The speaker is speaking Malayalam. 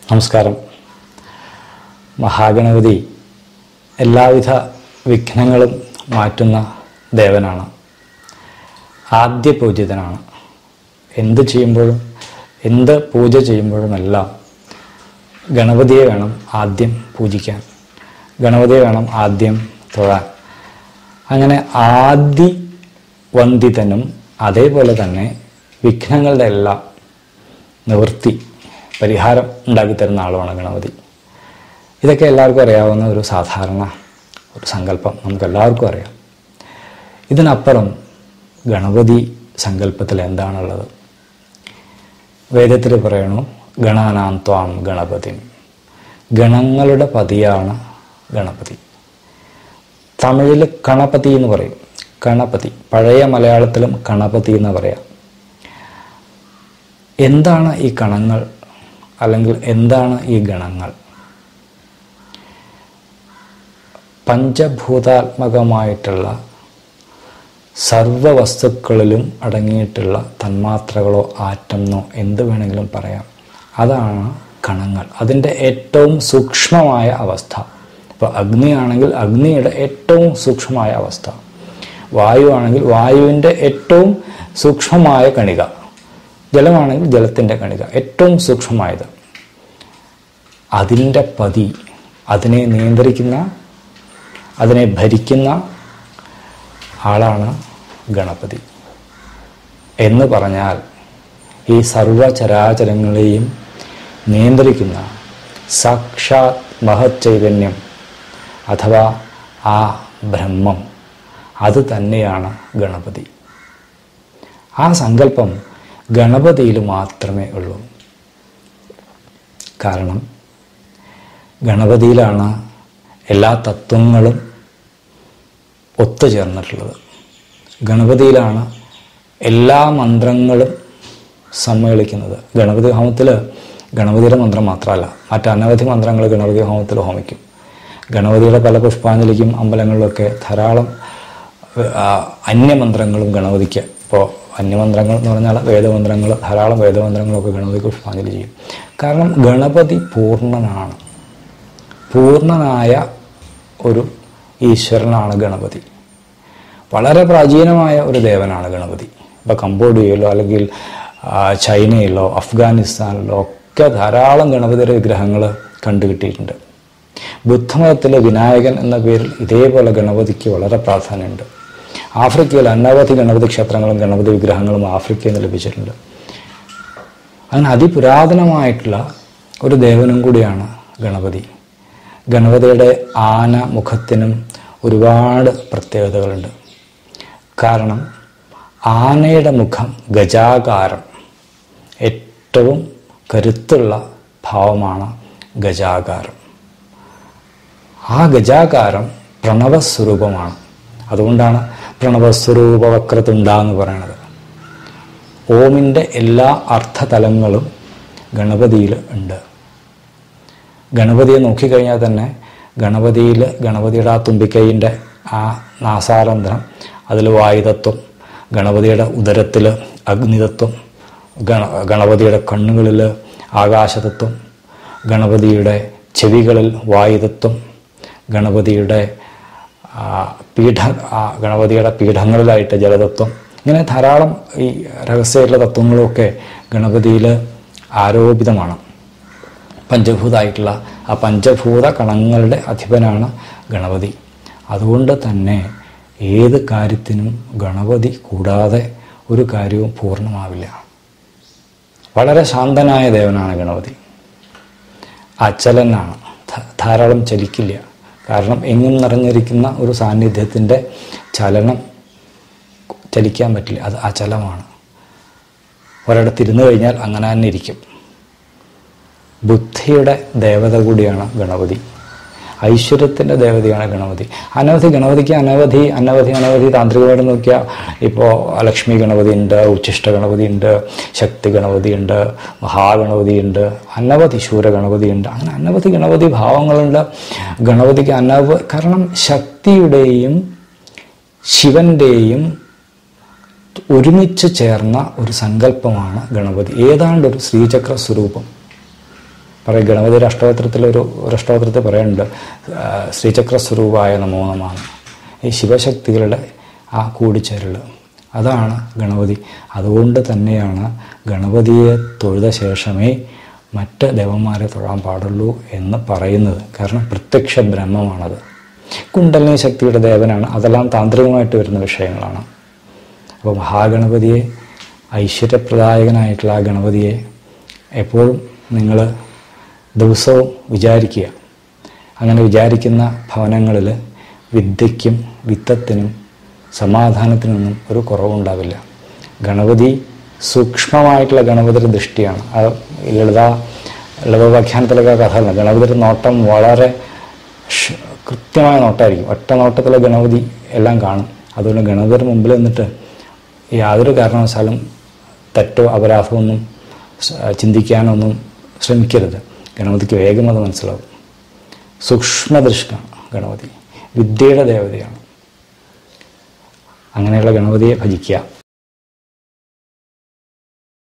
നമസ്കാരം മഹാഗണപതി എല്ലാവിധ വിഘ്നങ്ങളും മാറ്റുന്ന ദേവനാണ് ആദ്യ പൂജിതനാണ് എന്ത് ചെയ്യുമ്പോഴും എന്ത് പൂജ ചെയ്യുമ്പോഴുമെല്ലാം ഗണപതിയെ വേണം ആദ്യം പൂജിക്കാൻ ഗണപതിയെ വേണം ആദ്യം തൊഴാൻ അങ്ങനെ ആദി വന്ദിതനും അതേപോലെ തന്നെ വിഘ്നങ്ങളുടെ എല്ലാം നിവൃത്തി പരിഹാരം ഉണ്ടാക്കി തരുന്ന ആളുമാണ് ഗണപതി ഇതൊക്കെ എല്ലാവർക്കും അറിയാവുന്ന ഒരു സാധാരണ ഒരു സങ്കല്പം നമുക്ക് എല്ലാവർക്കും അറിയാം ഇതിനപ്പുറം ഗണപതി സങ്കല്പത്തിൽ എന്താണുള്ളത് വേദത്തിൽ പറയണു ഗണാനാം ത്വാം ഗണപതി ഗണങ്ങളുടെ പതിയാണ് ഗണപതി തമിഴിൽ കണപതി എന്ന് പറയും കണപതി പഴയ മലയാളത്തിലും കണപതി എന്ന് പറയാം എന്താണ് ഈ കണങ്ങൾ അല്ലെങ്കിൽ എന്താണ് ഈ ഗണങ്ങൾ പഞ്ചഭൂതാത്മകമായിട്ടുള്ള സർവ വസ്തുക്കളിലും അടങ്ങിയിട്ടുള്ള തന്മാത്രകളോ ആറ്റമെന്നോ എന്ത് വേണമെങ്കിലും പറയാം അതാണ് കണങ്ങൾ അതിൻ്റെ ഏറ്റവും സൂക്ഷ്മമായ അവസ്ഥ ഇപ്പോൾ അഗ്നിയാണെങ്കിൽ അഗ്നിയുടെ ഏറ്റവും സൂക്ഷ്മമായ അവസ്ഥ വായു ആണെങ്കിൽ വായുവിൻ്റെ ഏറ്റവും സൂക്ഷ്മമായ കണിക ജലമാണെങ്കിൽ ജലത്തിൻ്റെ കണിക ഏറ്റവും സൂക്ഷ്മമായത് അതിൻ്റെ പതി അതിനെ നിയന്ത്രിക്കുന്ന അതിനെ ഭരിക്കുന്ന ആളാണ് ഗണപതി എന്ന് പറഞ്ഞാൽ ഈ സർവചരാചരങ്ങളെയും നിയന്ത്രിക്കുന്ന സാക്ഷാത് മഹത് ചൈതന്യം അഥവാ ആ ബ്രഹ്മം അത് തന്നെയാണ് ഗണപതി ആ സങ്കല്പം ഗണപതിയിൽ മാത്രമേ ഉള്ളൂ കാരണം ഗണപതിയിലാണ് എല്ലാ തത്വങ്ങളും ഒത്തുചേർന്നിട്ടുള്ളത് ഗണപതിയിലാണ് എല്ലാ മന്ത്രങ്ങളും സമ്മേളിക്കുന്നത് ഗണപതി ഹോമത്തിൽ ഗണപതിയുടെ മന്ത്രം മാത്രമല്ല മറ്റനവധി മന്ത്രങ്ങൾ ഗണപതി ഹോമത്തിൽ ഹോമിക്കും ഗണപതിയുടെ പല പുഷ്പാഞ്ജലിക്കും അമ്പലങ്ങളിലൊക്കെ ധാരാളം ആ, അന്യമന്ത്രങ്ങളും ഗണപതിക്ക് ഇപ്പോൾ അന്യമന്ത്രങ്ങൾ എന്ന് പറഞ്ഞാൽ വേദമന്ത്രങ്ങൾ ധാരാളം വേദമന്ത്രങ്ങളൊക്കെ ഗണപതിക്ക് പുഷ്പാഞ്ജലി ചെയ്യും കാരണം ഗണപതി പൂർണ്ണനാണ് പൂർണ്ണനായ ഒരു ഈശ്വരനാണ് ഗണപതി വളരെ പ്രാചീനമായ ഒരു ദേവനാണ് ഗണപതി ഇപ്പോൾ കംബോഡിയയിലോ അല്ലെങ്കിൽ ആ, ചൈനയിലോ അഫ്ഗാനിസ്ഥാനിലോ ഒക്കെ ധാരാളം ഗണപതിയുടെ വിഗ്രഹങ്ങൾ കണ്ടുകിട്ടിയിട്ടുണ്ട് ബുദ്ധമതത്തിലെ വിനായകൻ എന്ന പേരിൽ ഇതേപോലെ ഗണപതിക്ക് വളരെ പ്രാധാന്യമുണ്ട് ആഫ്രിക്കയിൽ അനവധി ഗണപതി ക്ഷേത്രങ്ങളും ഗണപതി വിഗ്രഹങ്ങളും ആഫ്രിക്കയിൽ നിന്ന് ലഭിച്ചിട്ടുണ്ട് അങ്ങനെ അതിപുരാതനമായിട്ടുള്ള ഒരു ദേവനും കൂടിയാണ് ഗണപതി ഗണപതിയുടെ ആന മുഖത്തിനും ഒരുപാട് പ്രത്യേകതകളുണ്ട് കാരണം ആനയുടെ മുഖം ഗജാകാരം ഏറ്റവും കരുത്തുള്ള ഭാവമാണ് ഗജാകാരം ആ ഗജാകാരം പ്രണവസ്വരൂപമാണ് അതുകൊണ്ടാണ് പ്രണവസ്വരൂപ വക്രതുണ്ട എന്ന് പറയുന്നത് ഓമിൻ്റെ എല്ലാ അർത്ഥതലങ്ങളും ഗണപതിയിൽ ഉണ്ട് ഗണപതിയെ നോക്കിക്കഴിഞ്ഞാൽ തന്നെ ഗണപതിയിൽ ഗണപതിയുടെ ആ തുമ്പിക്കൈയിൻ്റെ ആ നാസാരന്ധ്രം അതിൽ വായുതത്വം ഗണപതിയുടെ ഉദരത്തിൽ അഗ്നിതത്വം ഗണ ഗണപതിയുടെ കണ്ണുകളിൽ ആകാശതത്വം ഗണപതിയുടെ ചെവികളിൽ വായുതത്വം ഗണപതിയുടെ ആ, പീഠ ആ, ഗണപതിയുടെ പീഠങ്ങളിലായിട്ട് ജലതത്വം ഇങ്ങനെ ധാരാളം ഈ രഹസ്യമായിട്ടുള്ള തത്വങ്ങളൊക്കെ ഗണപതിയിൽ ആരോപിതമാണ് പഞ്ചഭൂതമായിട്ടുള്ള ആ പഞ്ചഭൂത കണങ്ങളുടെ അധിപനാണ് ഗണപതി അതുകൊണ്ട് തന്നെ ഏത് കാര്യത്തിനും ഗണപതി കൂടാതെ ഒരു കാര്യവും പൂർണ്ണമാവില്ല വളരെ ശാന്തനായ ദേവനാണ് ഗണപതി അചലനാണ് ധ- ധാരാളം ചലിക്കില്ല കാരണം എങ്ങും നിറഞ്ഞിരിക്കുന്ന ഒരു സാന്നിധ്യത്തിൻ്റെ ചലനം ചലിക്കാൻ പറ്റില്ല അത് അചലമാണ് ഒരിടത്തിരുന്ന് കഴിഞ്ഞാൽ അങ്ങനെ തന്നെ ഇരിക്കും ബുദ്ധിയുടെ ദേവത കൂടിയാണ് ഗണപതി ഐശ്വര്യത്തിൻ്റെ ദേവതയാണ് ഗണപതി അനവധി ഗണപതിക്ക് അനവധി അനവധി അനവധി താന്ത്രികമായിട്ട് നോക്കിയാൽ ഇപ്പോൾ ലക്ഷ്മി ഗണപതി ഉണ്ട് ഉച്ഛിഷ്ട ഗണപതി ഉണ്ട് ശക്തി ഗണപതി ഉണ്ട് മഹാഗണപതി ഉണ്ട് അനവധി ശൂര ഗണപതി ഉണ്ട് അങ്ങനെ അനവധി ഗണപതി ഭാവങ്ങളുണ്ട് ഗണപതിക്ക് അനവ കാരണം ശക്തിയുടെയും ശിവന്റെയും ഒരുമിച്ച് ചേർന്ന ഒരു സങ്കല്പമാണ് ഗണപതി ഏതാണ്ട് ഒരു ശ്രീചക്ര സ്വരൂപം പറയും ഗണപതി അഷ്ടോത്രത്തിൽ ഒരു ഒരു അഷ്ടോത്രത്തിൽ പറയുന്നുണ്ട് ആ, ശ്രീചക്രസ്വരൂപായ നമോ നമാണ് ഈ ശിവശക്തികളുടെ ആ കൂടിച്ചേരൽ അതാണ് ഗണപതി അതുകൊണ്ട് തന്നെയാണ് ഗണപതിയെ തൊഴുത ശേഷമേ മറ്റ് ദേവന്മാരെ തൊഴാൻ പാടുള്ളൂ എന്ന് പറയുന്നത് കാരണം പ്രത്യക്ഷ ബ്രഹ്മമാണത് കുണ്ടലിനി ശക്തിയുടെ ദേവനാണ് അതെല്ലാം താന്ത്രികമായിട്ട് വരുന്ന വിഷയങ്ങളാണ് അപ്പോൾ മഹാഗണപതിയെ ഐശ്വര്യപ്രദായകനായിട്ടുള്ള ആ ഗണപതിയെ എപ്പോഴും നിങ്ങൾ ദിവസവും വിചാരിക്കുക അങ്ങനെ വിചാരിക്കുന്ന ഭവനങ്ങളിൽ വിദ്യയ്ക്കും വിത്തത്തിനും സമാധാനത്തിനൊന്നും ഒരു കുറവുണ്ടാവില്ല ഗണപതി സൂക്ഷ്മമായിട്ടുള്ള ഗണപതിയുടെ ദൃഷ്ടിയാണ് ആ ലളിത ലളിതവ്യാഖ്യാനത്തിലൊക്കെ കഥ ഗണപതിയുടെ നോട്ടം വളരെ ഷ്- കൃത്യമായ നോട്ടമായിരിക്കും ഒറ്റ നോട്ടത്തിലെ ഗണപതി എല്ലാം കാണും അതുകൊണ്ട് ഗണപതിയുടെ മുമ്പിൽ നിന്നിട്ട് യാതൊരു കാരണവശാലും തെറ്റോ അപരാധമൊന്നും സ- ചിന്തിക്കാനൊന്നും ശ്രമിക്കരുത് ഗണപതിക്ക് വേഗം അത് മനസ്സിലാവും സൂക്ഷ്മദൃഷ്ടാണ് ഗണപതി വിദ്യയുടെ ദേവതയാണ് അങ്ങനെയുള്ള ഗണപതിയെ ഭജിക്കുക